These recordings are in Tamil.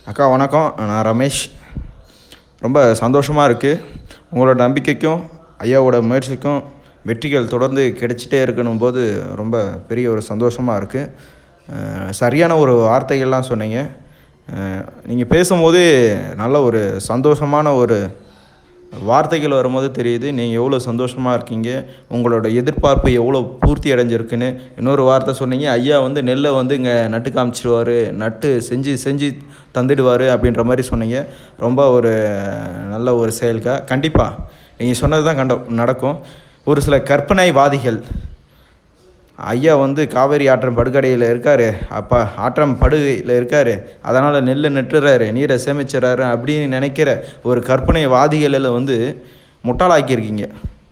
அக்கா வணக்கம் நான் ரமேஷ் ரொம்ப சந்தோஷமாக இருக்குது உங்களோட நம்பிக்கைக்கும் ஐயாவோட முயற்சிக்கும் வெற்றிகள் தொடர்ந்து கிடைச்சிட்டே இருக்கணும் போது ரொம்ப பெரிய ஒரு சந்தோஷமாக இருக்குது சரியான ஒரு வார்த்தைகள்லாம் சொன்னீங்க நீங்கள் பேசும்போது நல்ல ஒரு சந்தோஷமான ஒரு வார்த்தைகள் வரும்போது தெரியுது நீங்கள் எவ்வளோ சந்தோஷமாக இருக்கீங்க உங்களோட எதிர்பார்ப்பு எவ்வளோ பூர்த்தி அடைஞ்சிருக்குன்னு இன்னொரு வார்த்தை சொன்னீங்க ஐயா வந்து நெல்லை வந்து இங்கே நட்டு காமிச்சிடுவார் நட்டு செஞ்சு செஞ்சு தந்துடுவார் அப்படின்ற மாதிரி சொன்னீங்க ரொம்ப ஒரு நல்ல ஒரு செயல்கா கண்டிப்பாக நீங்கள் சொன்னது தான் கண்ட நடக்கும் ஒரு சில கற்பனைவாதிகள் ஐயா வந்து காவேரி ஆற்றம் படுகடையில் இருக்கார் அப்பா ஆற்றம் படுகையில் இருக்கார் அதனால் நெல் நட்டுறாரு நீரை சேமிச்சுறாரு அப்படின்னு நினைக்கிற ஒரு கற்பனைவாதிகளில் வந்து முட்டாளாக்கியிருக்கீங்க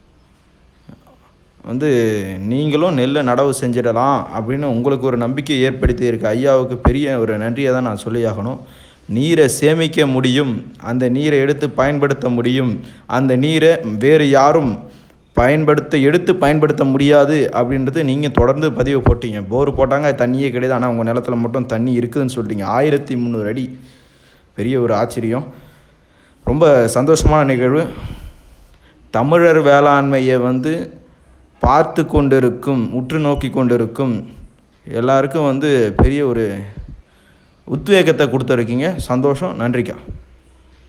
வந்து நீங்களும் நெல்லை நடவு செஞ்சிடலாம் அப்படின்னு உங்களுக்கு ஒரு நம்பிக்கை ஏற்படுத்தி இருக்க ஐயாவுக்கு பெரிய ஒரு நன்றியை தான் நான் சொல்லியாகணும் நீரை சேமிக்க முடியும் அந்த நீரை எடுத்து பயன்படுத்த முடியும் அந்த நீரை வேறு யாரும் பயன்படுத்த எடுத்து பயன்படுத்த முடியாது அப்படின்றது நீங்கள் தொடர்ந்து பதிவு போட்டீங்க போர் போட்டாங்க தண்ணியே கிடையாது ஆனால் உங்கள் நிலத்துல மட்டும் தண்ணி இருக்குதுன்னு சொல்லிட்டீங்க ஆயிரத்தி முந்நூறு அடி பெரிய ஒரு ஆச்சரியம் ரொம்ப சந்தோஷமான நிகழ்வு தமிழர் வேளாண்மையை வந்து பார்த்து கொண்டிருக்கும் உற்று நோக்கி கொண்டிருக்கும் எல்லாருக்கும் வந்து பெரிய ஒரு உத்வேகத்தை கொடுத்துருக்கீங்க சந்தோஷம் நன்றிக்கா